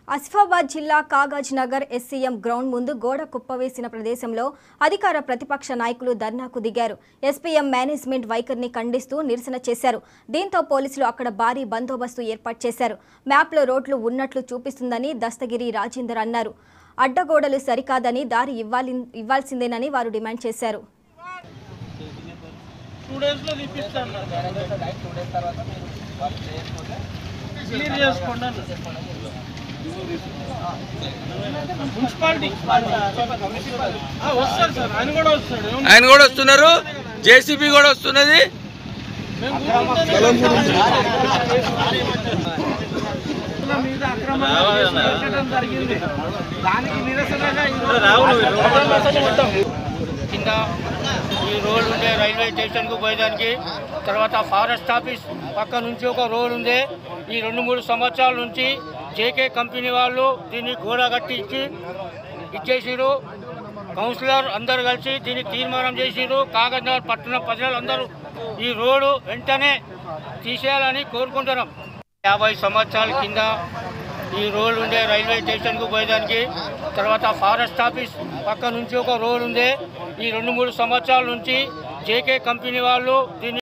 ఆసిఫాబాద్ జిల్లా Kagaz Nagar SCM ground ముందు గోడ కుప్పవేసిన ప్రదేశంలో అధికార ప్రతిపక్ష నాయకులు ధర్నాకు దిగారు ఎస్పీఎం మేనేజ్మెంట్ వైఖరిని ఖండిస్తూ నిరసన చేశారు దీంతో పోలీసులు అక్కడ భారీ బందోబస్తు ఏర్పాటు చేశారు మ్యాప్లో రోడ్లు ఉన్నట్లు చూపిస్తుందని దస్తగిరి రాజేందర్ అన్నారు అడ్డగోడలు సరికాదని దారి ఇవ్వాలి ఇవ్వాల్సిందేనని వారు డిమాండ్ చేశారు టూ డేస్ లో తీపిస్తాను క్లియర్ చేసుకోండి అన్న. మున్సిపాలిటీ ఆ, వస్తాడు సార్ ఆయన కూడా వస్తాడు ఏమన్నా? ఆయన కూడా వస్తున్నారు జేసీబీ కూడా వస్తున్నది మేము కూర్చుంటేనే వాళ్ళ మీద అక్రమంగా కేసులు పెట్టడం జరిగింది దానికి నిరసనగా ఈరోజు కింద ఈ రోడ్ ఉండే రైల్వే స్టేషన్కు పోయేదానికి తర్వాత ఫారెస్ట్ ఆఫీస్ పక్క నుంచి ఒక రోడ్ ఉంది ఈ రెండు మూడు సంవత్సరాల నుంచి జేకే కంపెనీ వాళ్ళు దీన్ని గోడ కట్టి ఇచ్చి ఇచ్చేసిరు కౌన్సిలర్ అందరు కలిసి దీన్ని తీర్మానం చేసిరు కాగజ్నగర్ పట్టణ ప్రజలు అందరూ ఈ రోడ్డు వెంటనే తీసేయాలని కోరుకుంటున్నాం యాభై సంవత్సరాల కింద ఈ రోడ్ ఉండే రైల్వే స్టేషన్కు పోయేదానికి తర్వాత ఫారెస్ట్ ఆఫీస్ పక్క నుంచి ఒక రోడ్ ఉంది ఈ రెండు మూడు సంవత్సరాల నుంచి జేకే కంపెనీ వాళ్ళు దీన్ని